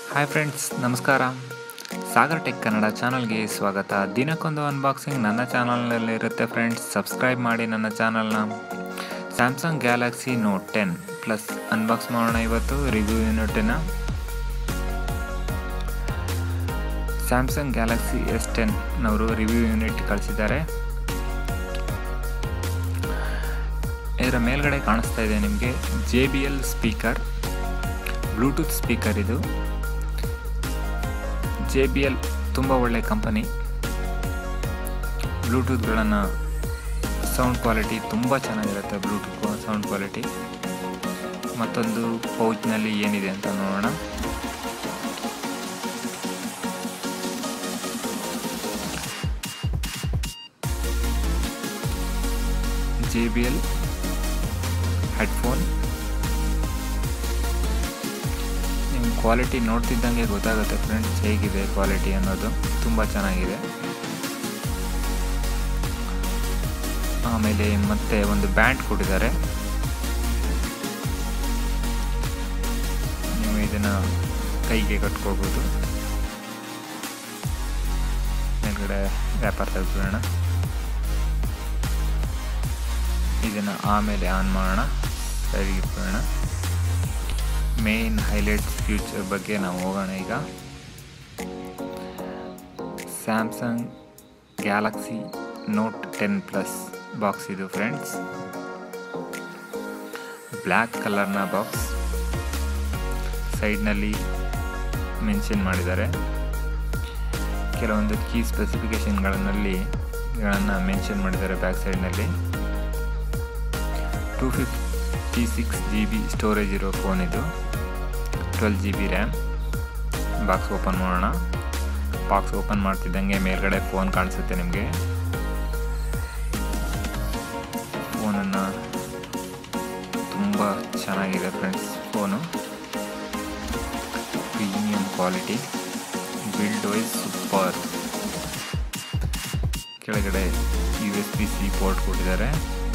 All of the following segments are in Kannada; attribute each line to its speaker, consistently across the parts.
Speaker 1: ಹಾಯ್ ಫ್ರೆಂಡ್ಸ್ ನಮಸ್ಕಾರ ಸಾಗರ್ ಟೆಕ್ ಕನ್ನಡ ಚಾನಲ್ಗೆ ಸ್ವಾಗತ ದಿನಕ್ಕೊಂದು ಅನ್ಬಾಕ್ಸಿಂಗ್ ನನ್ನ ಚಾನಲ್ನಲ್ಲಿ ಇರುತ್ತೆ ಫ್ರೆಂಡ್ಸ್ ಸಬ್ಸ್ಕ್ರೈಬ್ ಮಾಡಿ ನನ್ನ ಚಾನಲ್ನ Samsung Galaxy Note ten plus unbox ಮಾಡೋಣ ಇವತ್ತು ರಿವ್ಯೂ ಯೂನಿಟಿನ ಸ್ಯಾಮ್ಸಂಗ್ ಗ್ಯಾಲಕ್ಸಿ ಎಸ್ ಟೆನ್ನವರು ರಿವ್ಯೂ ಯೂನಿಟ್ ಕಳಿಸಿದ್ದಾರೆ ಇದರ ಮೇಲ್ಗಡೆ ಕಾಣಿಸ್ತಾ ಇದೆ ನಿಮಗೆ J B L speaker Bluetooth speaker ಇದು ಜೆ ಬಿ ಎಲ್ ತುಂಬ ಒಳ್ಳೆ ಕಂಪನಿ ಬ್ಲೂಟೂತ್ಗಳನ್ನು ಸೌಂಡ್ ಕ್ವಾಲಿಟಿ ತುಂಬ ಚೆನ್ನಾಗಿರುತ್ತೆ ಬ್ಲೂಟೂತ್ ಸೌಂಡ್ ಕ್ವಾಲಿಟಿ ಮತ್ತೊಂದು ಪೌಚ್ನಲ್ಲಿ ಏನಿದೆ ಅಂತ ನೋಡೋಣ ಜೆ ಬಿ ಎಲ್ ಹೆಡ್ಫೋನ್ ನಿಮ್ಮ ಕ್ವಾಲಿಟಿ ನೋಡ್ತಿದ್ದಂಗೆ ಗೊತ್ತಾಗುತ್ತೆ ಫ್ರೆಂಡ್ಸ್ ಹೇಗಿದೆ ಕ್ವಾಲಿಟಿ ಅನ್ನೋದು ತುಂಬ ಚೆನ್ನಾಗಿದೆ ಆಮೇಲೆ ಮತ್ತೆ ಒಂದು ಬ್ಯಾಂಡ್ ಕೊಟ್ಟಿದ್ದಾರೆ ನೀವು ಇದನ್ನು ಕೈಗೆ ಕಟ್ಕೊಳ್ಬೋದು ಮೇಲ್ಗಡೆ ವ್ಯಾಪಾರ ತೆಗೆದುಬಿಡೋಣ ಇದನ್ನು ಆಮೇಲೆ ಆನ್ ಮಾಡೋಣ ಸೈಡ್ಗೆ ಇಟ್ಬಿಡೋಣ ಮೇನ್ ಹೈಲೈಟ್ಸ್ ಫ್ಯೂಚರ್ ಬಗ್ಗೆ ನಾವು ಹೋಗೋಣ ಈಗ Samsung Galaxy Note ten plus box ಇದು ಫ್ರೆಂಡ್ಸ್ ಬ್ಲ್ಯಾಕ್ ಕಲರ್ನ ಬಾಕ್ಸ್ ಸೈಡ್ನಲ್ಲಿ ಮೆನ್ಷನ್ ಮಾಡಿದ್ದಾರೆ ಕೆಲವೊಂದು ಕೀ ಸ್ಪೆಸಿಫಿಕೇಷನ್ಗಳಲ್ಲಿ ಗಳನ್ನು ಮೆನ್ಷನ್ ಮಾಡಿದ್ದಾರೆ ಬ್ಯಾಕ್ ಸೈಡ್ನಲ್ಲಿ two fifty six G B storage ಇರೋ ಫೋನ್ ಇದು twelve G B RAM box open ಮಾಡೋಣ ಬಾಕ್ಸ್ ಓಪನ್ ಮಾಡ್ತಿದ್ದಂಗೆ ಮೇಲ್ಗಡೆ ಫೋನ್ ಕಾಣಿಸುತ್ತೆ ನಿಮಗೆ ಫೋನನ್ನು ತುಂಬ ಚೆನ್ನಾಗಿದೆ friends phone premium quality build wise super ಕೆಳಗಡೆ U S B C port ಕೊಟ್ಟಿದ್ದಾರೆ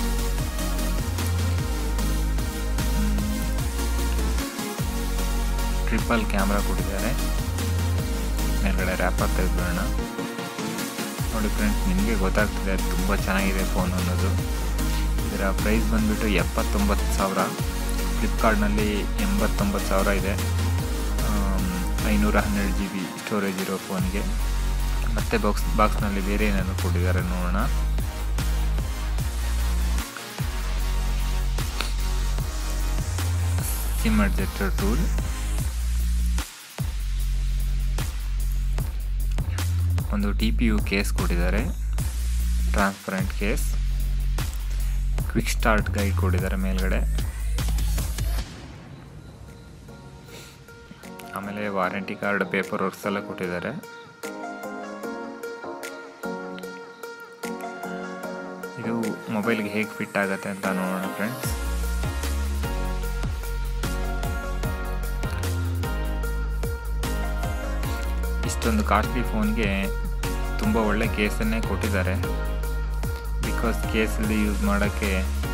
Speaker 1: ಟ್ರಿಪಲ್ ಕ್ಯಾಮ್ರಾ ಕೊಟ್ಟಿದ್ದಾರೆ ಮೇಲ್ಗಡೆ ರ್ಯಾಪರ್ ತೆಗೆದುಬಿಡೋಣ ನೋಡಿ ಫ್ರೆಂಡ್ಸ್ ನಿಮಗೆ ಗೊತ್ತಾಗ್ತಿದೆ ತುಂಬ ಚೆನ್ನಾಗಿದೆ ಫೋನ್ ಅನ್ನೋದು ಇದರ ಪ್ರೈಸ್ ಬಂದುಬಿಟ್ಟು ಎಪ್ಪತ್ತೊಂಬತ್ತು ಸಾವಿರ ಫ್ಲಿಪ್ಕಾರ್ಟ್ನಲ್ಲಿ ಎಂಬತ್ತೊಂಬತ್ತು ಸಾವಿರ ಇದೆ ಐನೂರ ಹನ್ನೆರಡು ಜಿ ಬಿ ಸ್ಟೋರೇಜ್ ಇರೋ ಫೋನ್ಗೆ ಮತ್ತೆ ಬಾಕ್ಸ್ ಬಾಕ್ಸ್ನಲ್ಲಿ ಬೇರೆ ಏನೇನು ಕೊಟ್ಟಿದ್ದಾರೆ ನೋಡೋಣ ಸಿಮ್ ಅಡ್ಜಸ್ಟರ್ ಟೂಲ್ ಒಂದು ಟಿ ಪಿ ಯು ಕೇಸ್ ಕೊಟ್ಟಿದ್ದಾರೆ transparent case quick start guide ಕೊಟ್ಟಿದ್ದಾರೆ ಮೇಲ್ಗಡೆ ಆಮೇಲೆ ವಾರಂಟಿ ಕಾರ್ಡ್ ಪೇಪರ್ ವರ್ಕ್ಸ್ ಎಲ್ಲ ಕೊಟ್ಟಿದ್ದಾರೆ ಇದು ಮೊಬೈಲ್ಗೆ ಹೇಗೆ ಫಿಟ್ ಆಗುತ್ತೆ ಅಂತ ನೋಡೋಣ ಫ್ರೆಂಡ್ಸ್ ಇಷ್ಟೊಂದು ಕಾಸ್ಟ್ಲಿ ಫೋನ್ಗೆ ತುಂಬ ಒಳ್ಳೆ ಕೇಸನ್ನೇ ಕೊಟ್ಟಿದ್ದಾರೆ ಬಿಕಾಸ್ ಕೇಸಲ್ಲಿ ಯೂಸ್ ಮಾಡೋಕ್ಕೆ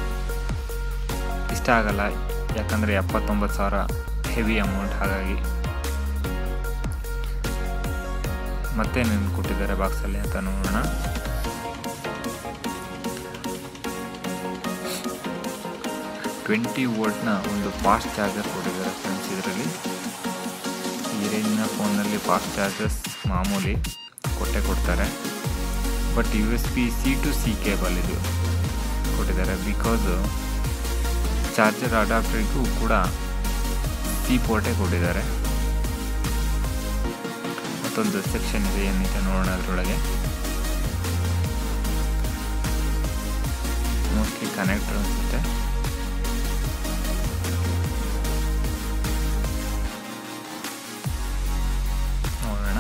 Speaker 1: ಇಷ್ಟ ಆಗಲ್ಲ ಯಾಕಂದರೆ ಎಪ್ಪತ್ತೊಂಬತ್ತು ಸಾವಿರ ಹೆವಿ ಅಮೌಂಟ್ ಹಾಗಾಗಿ ಮತ್ತೇನೇನು ಕೊಟ್ಟಿದ್ದಾರೆ ಬಾಕ್ಸಲ್ಲಿ ಅಂತ ನೋಡೋಣ ಟ್ವೆಂಟಿ ವೋಲ್ಟ್ನ ಒಂದು ಫಾಸ್ಟ್ ಚಾರ್ಜರ್ ಕೊಟ್ಟಿದ್ದಾರೆ ಫ್ರೆಂಡ್ಸ್ ಇದರಲ್ಲಿ ಈ ರೇಂಜಿನ ಫೋನಲ್ಲಿ ಫಾಸ್ಟ್ ಚಾರ್ಜರ್ಸ್ ಮಾಮೂಲಿ ಕೊಟ್ಟೆ ಕೊಡ್ತಾರೆ but U S B C to C cable ಇದು ಕೊಟ್ಟಿದ್ದಾರೆ ಬಿಕಾಸು ಚಾರ್ಜರ್ ಅಡಾಪ್ಟರ್ಗೂ ಕೂಡ ಸಿ ಪೋರ್ಟೇ ಕೊಟ್ಟಿದ್ದಾರೆ ಮತ್ತೊಂದು ಸೆಕ್ಷನ್ ಇದೆ ಏನಿದೆ ನೋಡೋಣ ಅದರೊಳಗೆ ಮೋಸ್ಟ್ಲಿ ಕನೆಕ್ಟರ್ ಅನಿಸುತ್ತೆ ನೋಡೋಣ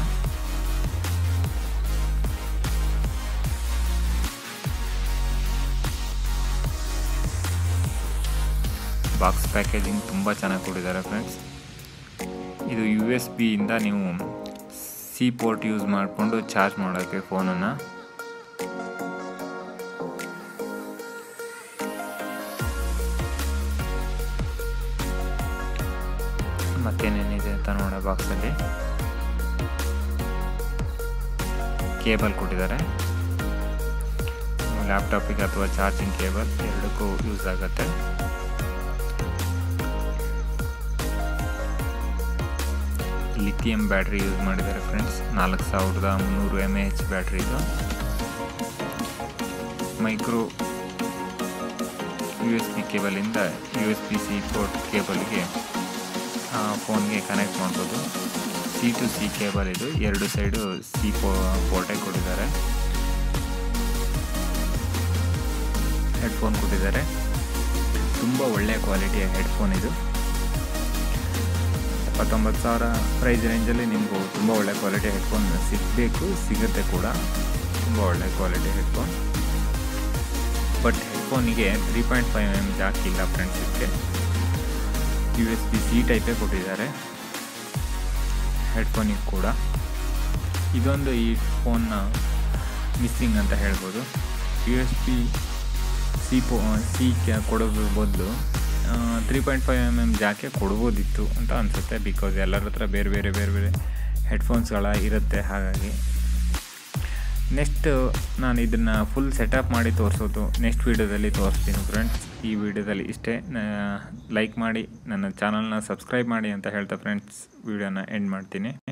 Speaker 1: ಬಾಕ್ಸ್ ಪ್ಯಾಕೇಜಿಂಗ್ ತುಂಬ ಚೆನ್ನಾಗಿ ಕೊಟ್ಟಿದ್ದಾರೆ ಫ್ರೆಂಡ್ಸ್ ಇದು ಯು ಎಸ್ ಬಿಯಿಂದ ನೀವು ಸಿ ಪೋರ್ಟ್ ಯೂಸ್ ಮಾಡಿಕೊಂಡು ಚಾರ್ಜ್ ಮಾಡೋಕ್ಕೆ ಫೋನನ್ನು ಮತ್ತೇನೇನಿದೆ ಅಂತ ಬರುತ್ತೆ ನೋಡಿ ಬಾಕ್ಸಲ್ಲಿ ಕೇಬಲ್ ಕೊಟ್ಟಿದ್ದಾರೆ ಲ್ಯಾಪ್ಟಾಪಿಗೆ ಅಥವಾ ಚಾರ್ಜಿಂಗ್ ಕೇಬಲ್ ಎರಡಕ್ಕೂ ಯೂಸ್ ಆಗುತ್ತೆ ಲಿಥಿಯಂ ಬ್ಯಾಟ್ರಿ ಯೂಸ್ ಮಾಡಿದ್ದಾರೆ ಫ್ರೆಂಡ್ಸ್ ನಾಲ್ಕು ಸಾವಿರದ ಮುನ್ನೂರು ಎಮ್ ಎ ಎಚ್ ಬ್ಯಾಟ್ರಿ ಇದು ಮೈಕ್ರೋ ಯು ಎಸ್ ಬಿ ಕೇಬಲಿಂದ U S B C port ಕೇಬಲ್ಗೆ ಫೋನ್ಗೆ ಕನೆಕ್ಟ್ ಮಾಡ್ಬೋದು ಸಿ ಟು ಸಿ ಕೇಬಲ್ ಇದು ಎರಡು ಸೈಡು ಸಿ ಪೋ ಪೋರ್ಟೇ ಕೊಟ್ಟಿದ್ದಾರೆ ಹೆಡ್ಫೋನ್ ಕೊಟ್ಟಿದ್ದಾರೆ ತುಂಬ ಒಳ್ಳೆಯ ಕ್ವಾಲಿಟಿಯ ಹೆಡ್ಫೋನ್ ಇದು ಎಪ್ಪತ್ತೊಂಬತ್ತು ಸಾವಿರ ಪ್ರೈಸ್ ರೇಂಜಲ್ಲಿ ನಿಮಗೂ ತುಂಬ ಒಳ್ಳೆ ಕ್ವಾಲಿಟಿ ಹೆಡ್ಫೋನ್ ಸಿಗಬೇಕು ಸಿಗುತ್ತೆ ಕೂಡ ತುಂಬ ಒಳ್ಳೆ ಕ್ವಾಲಿಟಿ ಹೆಡ್ಫೋನ್ ಬಟ್ ಹೆಡ್ಫೋನಿಗೆ three point five M jack ಇಲ್ಲ ಫ್ರೆಂಡ್ಸ್ ಇದಕ್ಕೆ ಯು ಎಸ್ ಬಿ ಸಿ ಟೈಪೇ ಕೊಟ್ಟಿದ್ದಾರೆ ಹೆಡ್ಫೋನಿಗೆ ಕೂಡ ಇದೊಂದು ಈ ಫೋನ್ನ ಮಿಸ್ಸಿಂಗ್ ಅಂತ ಹೇಳ್ಬೋದು ಯು ಎಸ್ ಬಿ ಸಿ ಪೋ ಸಿ ಕ್ಯಾ ಕೊಡೋದ್ರ ಬದಲು three point five M M ಜಾಕೆ ಕೊಡ್ಬೋದಿತ್ತು ಅಂತ ಅನಿಸುತ್ತೆ ಬಿಕಾಸ್ ಎಲ್ಲರ ಹತ್ರ ಬೇರೆ ಬೇರೆ ಬೇರೆ ಬೇರೆ ಹೆಡ್ಫೋನ್ಸ್ಗಳ ಇರುತ್ತೆ ಹಾಗಾಗಿ ನೆಕ್ಸ್ಟ್ ನಾನು ಇದನ್ನು ಫುಲ್ ಸೆಟಪ್ ಮಾಡಿ ತೋರಿಸೋದು ನೆಕ್ಸ್ಟ್ ವೀಡಿಯೋದಲ್ಲಿ ತೋರಿಸ್ತೀನಿ ಫ್ರೆಂಡ್ಸ್ ಈ ವಿಡಿಯೋದಲ್ಲಿ ಇಷ್ಟೇ ಲೈಕ್ ಮಾಡಿ ನನ್ನ ಚಾನಲ್ನ ಸಬ್ಸ್ಕ್ರೈಬ್ ಮಾಡಿ ಅಂತ ಹೇಳ್ತಾ ಫ್ರೆಂಡ್ಸ್ ವಿಡಿಯೋನ ಎಂಡ್ ಮಾಡ್ತೀನಿ